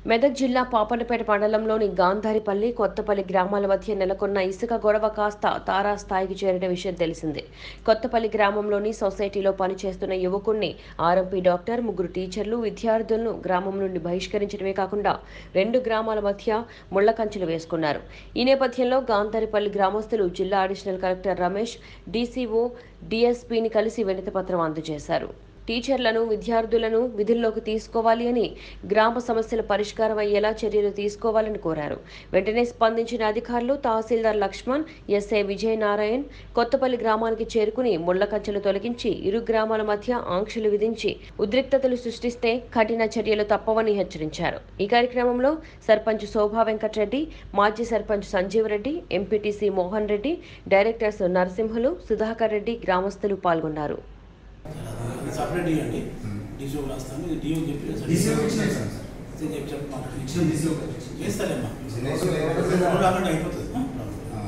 మెదక్ జిల్లా పాపన్నపేట మండలంలోని గాంధారిపల్లి కొత్తపల్లి గ్రామాల మధ్య నెలకొన్న ఇసుక గొడవ కాస్త తారాస్థాయికి చేరిన విషయం తెలిసిందే కొత్తపల్లి గ్రామంలోని సొసైటీలో పనిచేస్తున్న యువకుణ్ణి ఆర్ఎంపీ డాక్టర్ ముగ్గురు టీచర్లు విద్యార్థులను గ్రామం నుండి బహిష్కరించడమే కాకుండా రెండు గ్రామాల మధ్య ముళ్ల కంచెలు వేసుకున్నారు ఈ నేపథ్యంలో గాంధారిపల్లి గ్రామస్తులు జిల్లా అడిషనల్ కలెక్టర్ రమేష్ డీసీఓ డీఎస్పీని కలిసి వినతిపత్రం అందజేశారు టీచర్లను విద్యార్థులను విధుల్లోకి తీసుకోవాలి అని గ్రామ సమస్యల పరిష్కారం అయ్యేలా చర్యలు తీసుకోవాలని కోరారు వెంటనే స్పందించిన అధికారులు తహసీల్దార్ లక్ష్మణ్ ఎస్ఐ విజయనారాయణ్ కొత్తపల్లి గ్రామానికి చేరుకుని ముళ్ల కంచెలు తొలగించి ఇరు గ్రామాల మధ్య ఆంక్షలు విధించి ఉద్రిక్తతలు సృష్టిస్తే కఠిన చర్యలు తప్పవని హెచ్చరించారు ఈ కార్యక్రమంలో సర్పంచ్ శోభా వెంకటరెడ్డి మాజీ సర్పంచ్ సంజీవ్ రెడ్డి ఎంపీటీసీ మోహన్ రెడ్డి డైరెక్టర్స్ నరసింహులు సుధాకర్ రెడ్డి గ్రామస్తులు పాల్గొన్నారు సపరేట్ ఇవ్వండి డీసీఓ రాస్తాను ఇది డిఓ చెప్పి డీసీఓ ఇచ్చినాం సార్. చెప్పి చెప్పి చెప్పి మాట్లాడి ఇచ్చిన డీసీఓ చేస్తాలేమ్మా జినేష్ లేకపోతే రెండు రాకుండా అయిపోతుంది ఆ?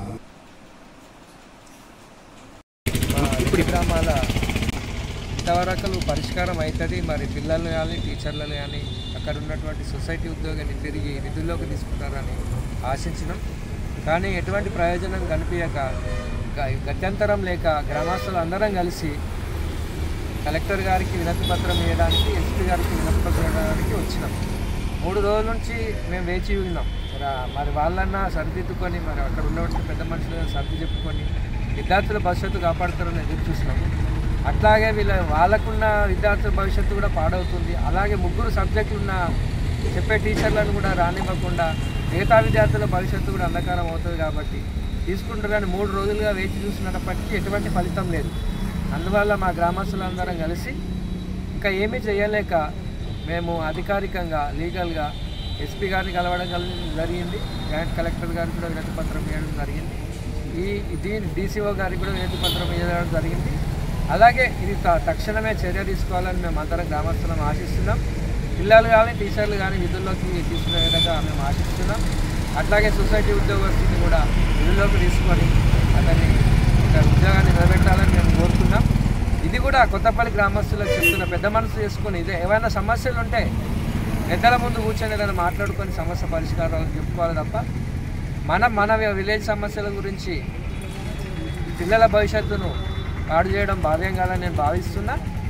ఇప్పుడు గ్రామాల ఇంతవరకు పరిష్కారం అవుతుంది మరి పిల్లలు కానీ టీచర్లను కానీ అక్కడ ఉన్నటువంటి సొసైటీ ఉద్యోగాన్ని తిరిగి విధుల్లోకి తీసుకుంటారని ఆశించినాం కానీ ఎటువంటి ప్రయోజనం కనిపించక గ- గత్యంతరం లేక గ్రామస్తులు అందరం కలిసి కలెక్టర్ గారికి వినతి పత్రం ఇవ్వడానికి ఎస్పీ గారికి వినతి పత్రం ఇవ్వడానికి వచ్చినాం మూడు రోజుల నుంచి మేము వేచి ఉన్నాం మరి ఆ- మరి వాళ్ళన్నా సరిదిద్దుకొని మరి అక్కడ ఉన్నటువంటి పెద్ద మనుషులు సర్ది చెప్పుకొని విద్యార్థుల భవిష్యత్తు కాపాడుతారని ఎదురు చూసినాము అట్లాగే వీళ్ళ వాళ్ళకున్న విద్యార్థుల భవిష్యత్తు కూడా పాడవుతుంది అలాగే ముగ్గురు సబ్జెక్టులు ఉన్న చెప్పే టీచర్లను కూడా రానివ్వకుండా మిగతా విద్యార్థుల భవిష్యత్తు కూడా అంధకారం అవుతుంది కాబట్టి తీసుకుంటారని మూడు రోజులుగా వేచి చూసినప్పటికీ ఎటువంటి ఫలితం లేదు అందువల్ల మా గ్రామస్తులందరం కలిసి ఇంకా ఏమీ చేయలేక మేము అధికారికంగా లీగల్గా ఎస్పీ గారిని కలవడం కలి- జరిగింది జాయింట్ కలెక్టర్ గారికి కూడా వినతి పత్రం ఇవ్వడం జరిగింది ఈ దీని డీసీఓ గారికి కూడా వినతి పత్రం ఇవ్వడం జరిగింది అలాగే ఇది త- తక్షణమే చర్య తీసుకోవాలని మేము అందరం గ్రామస్తులం ఆశిస్తున్నాం పిల్లలు కానీ టీచర్లు కానీ విధుల్లోకి తీసుకునే విధంగా మేము ఆశిస్తున్నాం అట్లాగే సొసైటీ ఉద్యోగస్తుని కూడా విధుల్లోకి తీసుకొని అతన్ని ఒక ఉద్యోగాన్ని నిలబెట్టాలని మేము కోరుతున్నాం ఇది కూడా కొత్తపల్లి గ్రామస్తులకు చెప్తున్న పెద్ద మనసు చేసుకొని ఇదే ఏమైనా సమస్యలు ఉంటే పెద్దల ముందు కూర్చొని ఏదైనా మాట్లాడుకొని సమస్య పరిష్కారాలు చెప్పుకోవాలి తప్ప మనం మన విలేజ్ సమస్యల గురించి పిల్లల భవిష్యత్తును పాడు చేయడం భావ్యం కాదని నేను భావిస్తున్నా